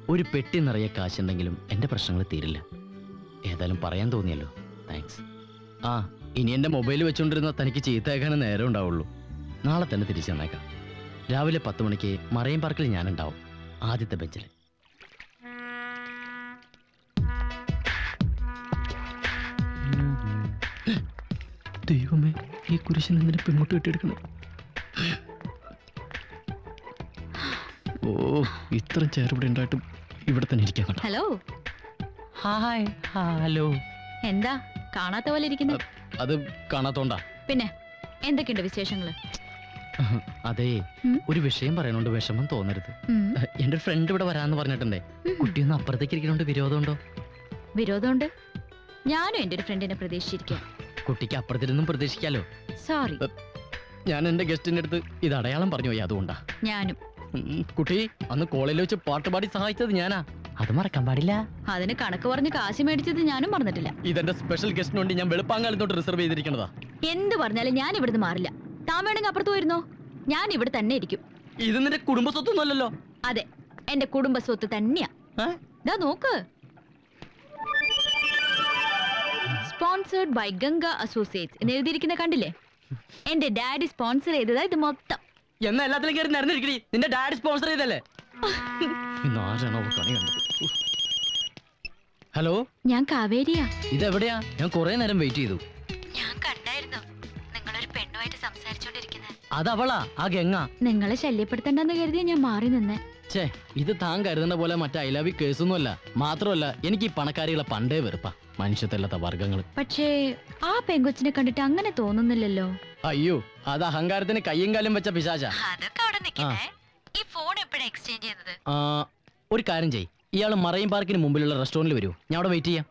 ഒരു പെട്ടി നിറയെ കാശുണ്ടെങ്കിലും എൻ്റെ പ്രശ്നങ്ങൾ തീരില്ല ഏതായാലും പറയാൻ തോന്നിയല്ലോ താങ്ക്സ് ആ ഇനി എൻ്റെ മൊബൈൽ വെച്ചുകൊണ്ടിരുന്ന തനിക്ക് ചീത്തയാക്കാനേ നേരം ഉണ്ടാവുള്ളൂ നാളെ തന്നെ തിരിച്ചു തന്നേക്കാം രാവിലെ പത്ത് മണിക്ക് മറൈൻ പാർക്കിൽ ഞാനുണ്ടാവും ആദ്യത്തെ ബെഞ്ചിൽ ദൈവമേ ഈ കുരിശൻ എന്തിനെ പെൺകുട്ടി കെട്ടിയെടുക്കണം ഓ ഇത്ര ചേർവിടെ ഉണ്ടായിട്ടും ഇവിടെ തന്നെ ഇരിക്കാൻ കേട്ടോ ഹലോ ഹായ് ഹലോ എന്താ കാണാത്ത പോലെ ഇരിക്കുന്നത് അത് കാണാത്തോണ്ടാ പിന്നെ എന്തൊക്കെയുണ്ട് വിശേഷങ്ങള് അതെ ഉം? ഒരു വിഷയം പറയണോണ്ട് വിഷമം തോന്നരുത് ഉം, എന്റെ ഫ്രണ്ട് ഇവിടെ വരാന്ന് പറഞ്ഞിട്ടുണ്ടേ ഉം. കുട്ടിയൊന്ന് അപ്പുറത്തേക്ക് ഇരിക്കണോണ്ട് വിരോധമുണ്ടോ വിരോധമുണ്ട് ഞാനും എൻ്റെ ഒരു ഫ്രണ്ടിനെ പ്രതീക്ഷിച്ചിരിക്കാം കുട്ടിക്ക് അപ്പുറത്തിരുന്നും പ്രതീക്ഷിക്കാലോ സോറി ഞാൻ എന്റെ ഗസ്റ്റിന്റെ അടുത്ത് ഇത് അടയാളം പറഞ്ഞു പോയി അതുകൊണ്ടാ ഞാനും ഉം, കുട്ടി അന്ന് കോളേജിൽ വെച്ച് പാട്ടുപാടി സഹായിച്ചത് ഞാനാ അത് മറക്കാൻ പാടില്ല അതിന് കണക്ക് പറഞ്ഞ് കാശ് മേടിച്ചത് ഞാനും പറഞ്ഞിട്ടില്ല ഇതെന്റെ സ്പെഷ്യൽ ഗസ്റ്റിന് വേണ്ടി ഞാൻ വെളുപ്പാങ്കാലം തൊട്ട് റിസർവ് ചെയ്തിരിക്കണതാ എന്ത് പറഞ്ഞാലും ഞാൻ ഇവിടുന്ന് മാറില്ല താൻ വേണമെങ്കിൽ അപ്പുറത്ത് പോയിരുന്നോ ഞാൻ ഇവിടെ തന്നെ ഇരിക്കും ഇത് നിന്റെ കുടുംബ സ്വത്തൊന്നും അല്ലല്ലോ അതെ എന്റെ കുടുംബ സ്വത്ത് തന്നെയാ ഏ? ദാ നോക്ക് സ്പോൺസേർഡ് ബൈ ഗംഗ അസോസിയേറ്റ്സ് എന്ന് എഴുതിയിരിക്കുന്ന കണ്ടില്ലേ എന്റെ ഡാഡി സ്പോൺസർ ചെയ്തതാ ഇത് മൊത്തം എന്നാ എല്ലാത്തിലും കയറി നടന്നിരിക്കണി നിന്റെ ഡാഡി സ്പോൺസർ ചെയ്തല്ലേ ഇന്ന് ആരാണോ അവൾ കണി കണ്ടത് ഉഫ്. ഹലോ ഞാൻ കാവേരിയാ ഇതെവിടെയാ ഞാൻ കുറെ നേരം വെയിറ്റ് ചെയ്തു ഞാൻ കണ്ടായിരുന്നു നിങ്ങളൊരു പെണ്ണുമായിട്ട് സംസാരിച്ചോണ്ടിരിക്കുന്നത് അതവളാ ആ ഗംഗ നിങ്ങളെ ശല്യപ്പെടുത്തണ്ടെന്ന് കരുതി ഞാൻ മാറി നിന്നെ ഛേ ഇത് താൻ കരുതുന്ന പോലെ മറ്റേ ഐ ലവ് കേസൊന്നുമല്ല മാത്രമല്ല എനിക്ക് ഈ പണക്കാരികളെ പണ്ടേ വെറുപ്പാ മനുഷ്യത്തല്ലാത്ത വർഗങ്ങൾ പക്ഷേ ആ പെങ്കൊച്ചിനെ കണ്ടിട്ട് അങ്ങനെ തോന്നുന്നില്ലല്ലോ അയ്യോ അത് അഹങ്കാരത്തിന് കയ്യും കാലും വെച്ച പിശാച അതൊക്കെ അവിടെ നിൽക്കട്ടെ ഈ ഫോൺ എപ്പോഴാ എക്സ്ചേഞ്ച് ചെയ്യുന്നത് ഒരു കാര്യം ചെയ് ഇയാൾ മറൈൻ പാർക്കിന് മുമ്പിലുള്ള റെസ്റ്റോറന്റിൽ വരൂ ഞാൻ അവിടെ വെയിറ്റ് ചെയ്യാം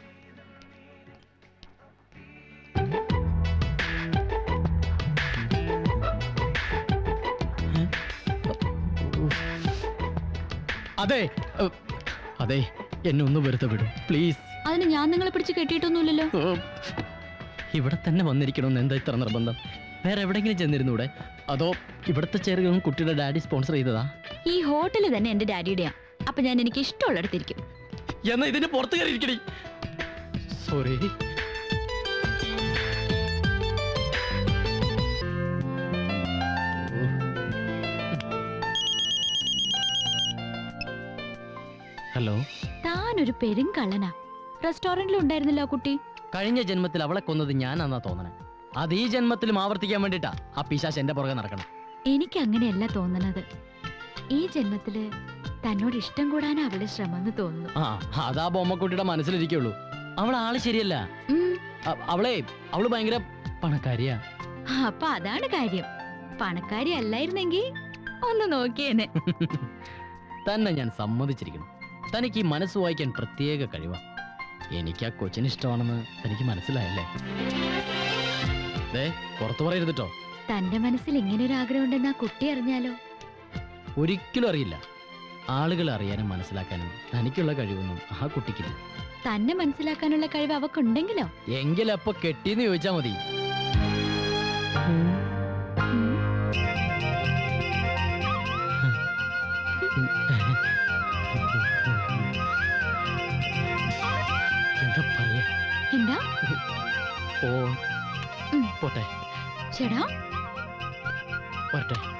അതെ ഉം, അതെ എന്നെ ഒന്ന് വെറുതെ വിടും പ്ലീസ് അതിന് ഞാൻ നിങ്ങളെ പിടിച്ച് കെട്ടിയിട്ടൊന്നുമില്ലല്ലോ ഇവിടെ തന്നെ വന്നിരിക്കണമെന്ന് എന്താ ഇത്ര നിർബന്ധം വേറെ എവിടെയെങ്കിലും ചെന്നിരുന്നൂടെ അതോ ഇവിടുത്തെ ചെറുകളും കുട്ടിയുടെ ഡാഡി സ്പോൺസർ ചെയ്തതാ ഈ ഹോട്ടൽ തന്നെ എന്റെ ഡാഡിയുടെയാ അപ്പൊ ഞാൻ എനിക്ക് ഇഷ്ടമുള്ളിടത്തിരിക്കും എന്നാ ഇതിന്റെ പുറത്ത് കയറി ഇരിക്കണേ സോറി ഹലോ താനൊരു പെരുങ്കള്ളനാ റെസ്റ്റോറന്റിൽ ഉണ്ടായിരുന്നല്ലോ ആ കുട്ടി കഴിഞ്ഞ ജന്മത്തിൽ അവളെ കൊന്നത് ഞാനാന്നാ തോന്നണേ അത് ഈ ജന്മത്തിലും ആവർത്തിക്കാൻ വേണ്ടിട്ടാ ആ പിശാശ് എന്റെ പുറകെ നടക്കണം എനിക്ക് അങ്ങനെയല്ല തോന്നണത് ഈ ജന്മത്തില് തന്നോട് ഇഷ്ടം കൂടാനാ അവളുടെ ശ്രമം എന്ന് തോന്നുന്നു ആ അതാ ബൊമ്മക്കുട്ടിയുടെ മനസ്സിലിരിക്കുള്ളൂ അവൾ ആള് ശരിയല്ല ഉം, അ- അവളെ അവള് ഭയങ്കര പണക്കാരിയാ അപ്പൊ അതാണ് കാര്യം പണക്കാരി അല്ലായിരുന്നെങ്കി ഒന്ന് നോക്കിയേനെ തന്നെ ഞാൻ സമ്മതിച്ചിരിക്കണം തനിക്ക് ഈ മനസ്സ് വായിക്കാൻ പ്രത്യേക കഴിവാ എനിക്ക് ആ കൊച്ചിന് ഇഷ്ടമാണെന്ന് തനിക്ക് മനസ്സിലായല്ലേ ദേ പുറത്തു പറയരുതിട്ടോ തന്റെ മനസ്സിൽ ഇങ്ങനെ ഒരു ആഗ്രഹം ഉണ്ടെന്ന് ആ കുട്ടി അറിഞ്ഞാലോ ഒരിക്കലും അറിയില്ല ആളുകൾ അറിയാനും മനസ്സിലാക്കാനും തനിക്കുള്ള കഴിവൊന്നും ആ കുട്ടിക്കില്ല തന്നെ മനസ്സിലാക്കാനുള്ള കഴിവ് അവക്കുണ്ടെങ്കിലോ എങ്കിലപ്പൊ കെട്ടിന്ന് ചോദിച്ചാ മതി ഉം. എന്താ പറയാ എന്താ ഓ ഉം. പോട്ടെ ചേടാ വരട്ടെ